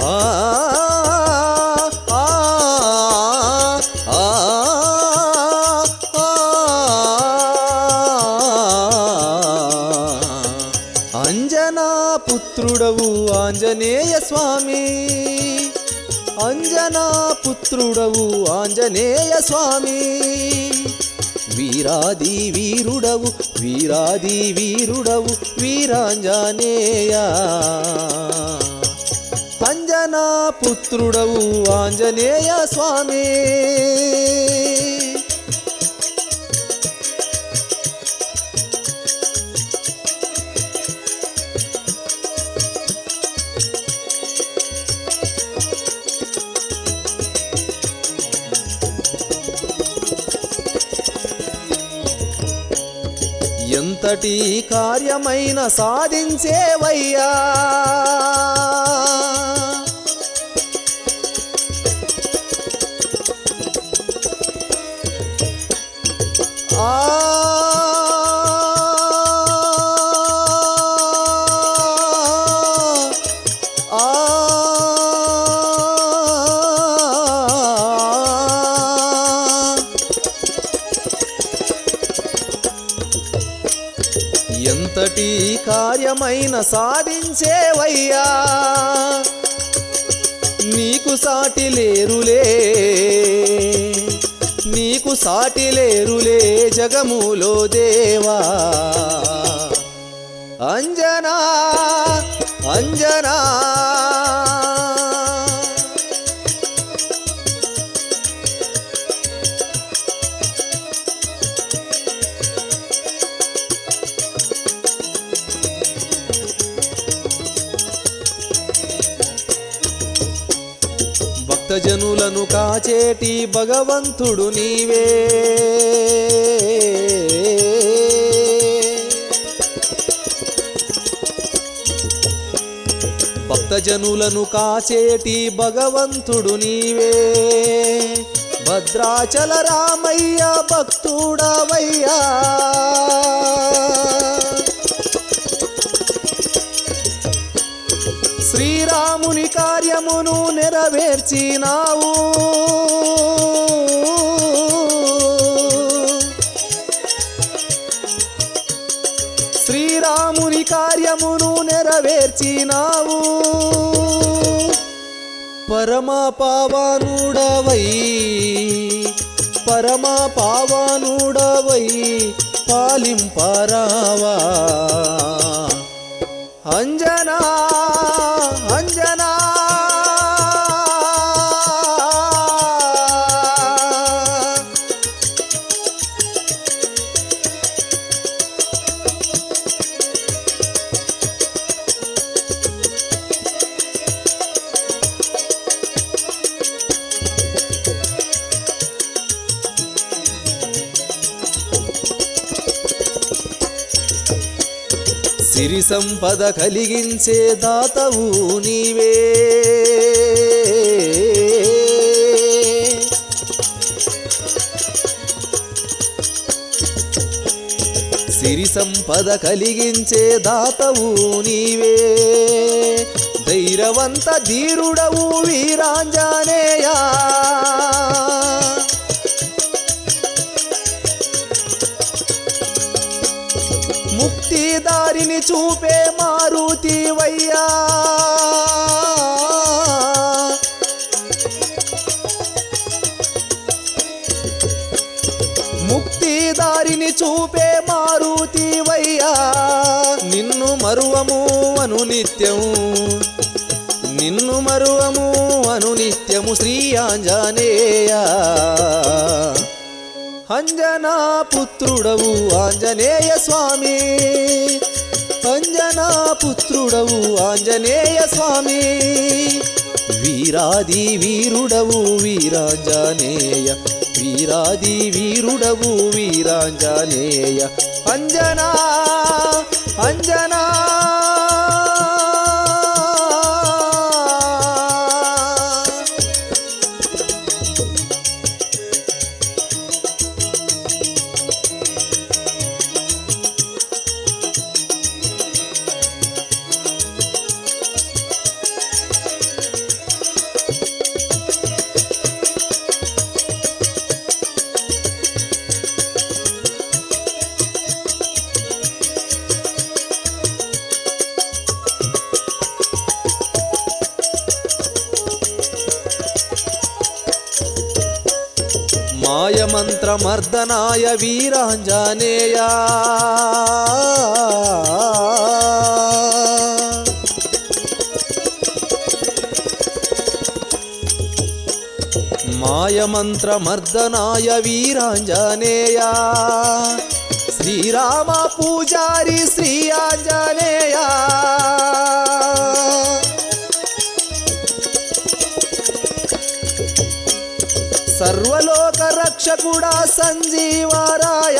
ఆ ఆ ఆ అంజనా పుత్రుడవు ఆంజనేయ స్వామి అంజనా పుత్రుడవు ఆంజనేయ స్వామి వీరాది వీరుడవు వీరాది వీరుడవు వీరాంజనేయ అంజనా పుత్రుడవు ఆంజనేయ స్వామి ఎంతటి కార్యమైన సాధించేవయ్యా ఆ ఆ ఎంతటి కార్యమైన సాధించేవయ్యా నీకు సాటి లేరులే నీకు సాటి లేరులే జగములో దేవా అంజనా అంజనా భక్తజనులను కాచేటి భగవంతుడు నీవే భక్తజనులను కాచేటి భగవంతుడు నీవే భద్రాచల రామయ్య భక్తుడవయ్యా శ్రీరాముని కార్యమును నెరవేర్చినావు శ్రీరాముని కార్యమును నెరవేర్చినావు పరమా పావనుడవై పరమా పావనుడవై పాలింపరావా అంజనా అంజనా సిరి సంపద కలిగించే దాతవు నీవే సిరి సంపద కలిగించే దాతవు నీవే ధైర్యవంత ధీరుడవు వీరాంజనేయా ముక్తి దారిని చూపే మారుతివయ్యా ముక్తి దారిని చూపే మారుతివయ్యా నిన్ను మరువము అను నిత్యము నిన్ను మరువము అను నిత్యము శ్రీ ఆంజనేయ అంజనా పుత్రుడవు ఆంజనేయ స్వామి అంజనా పుత్రుడవు ఆంజనేయ స్వామి వీరాది వీరుడవు వీరాంజనేయ వీరాది వీరుడవు వీరాంజనేయ అంజనా అంజనా మాయమంత్రమర్దనాయ వీరాంజనేయ మాయమంత్రమర్దనాయ వీరాంజనేయ శ్రీరామ పూజారి శ్రీ ఆంజనేయ సర్వలోక రక్షకుడా సంజీవరాయ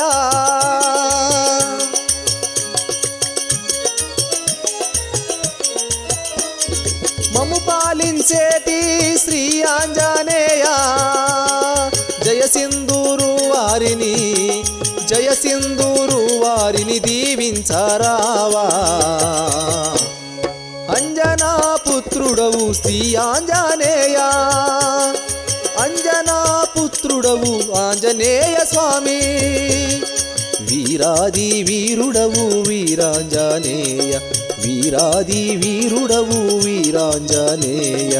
మము పాలించేటి శ్రీ ఆంజనేయ జయ సింధూరు వారిని జయ సింధూరు వారిని దీవించరావా అంజనా పుత్రుడవు శ్రీ ఆంజనేయ అంజనా పుత్రుడవు ఆంజనేయ స్వామి వీరాది వీరుడవు వీరాంజనేయ వీరాది వీరుడవు వీరాంజనేయ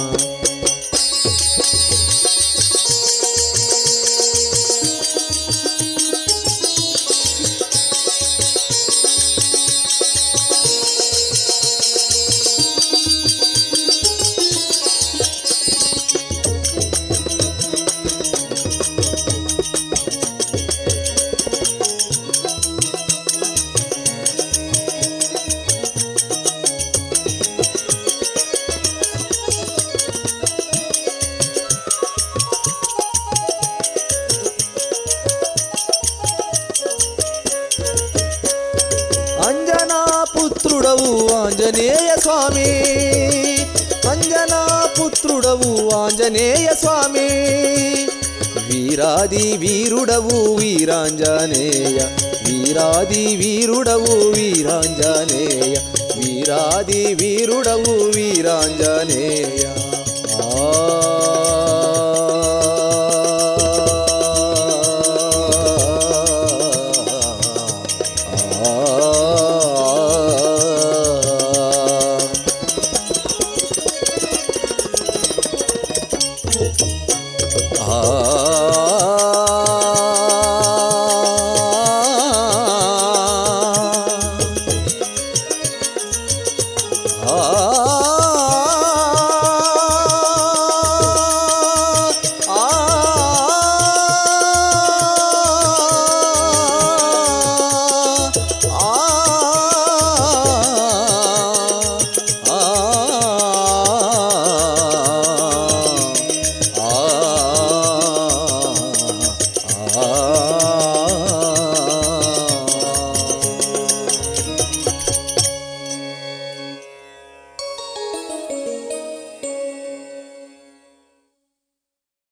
అంజనా పుత్రుడవు ఆంజనేయ స్వామి అంజనా పుత్రుడవు ఆంజనేయ స్వామి వీరాది వీరుడవు వీరాంజనేయ వీరాది వీరుడవు వీరాంజనేయ వీరాది వీరుడవు వీరాంజనేయ ఆ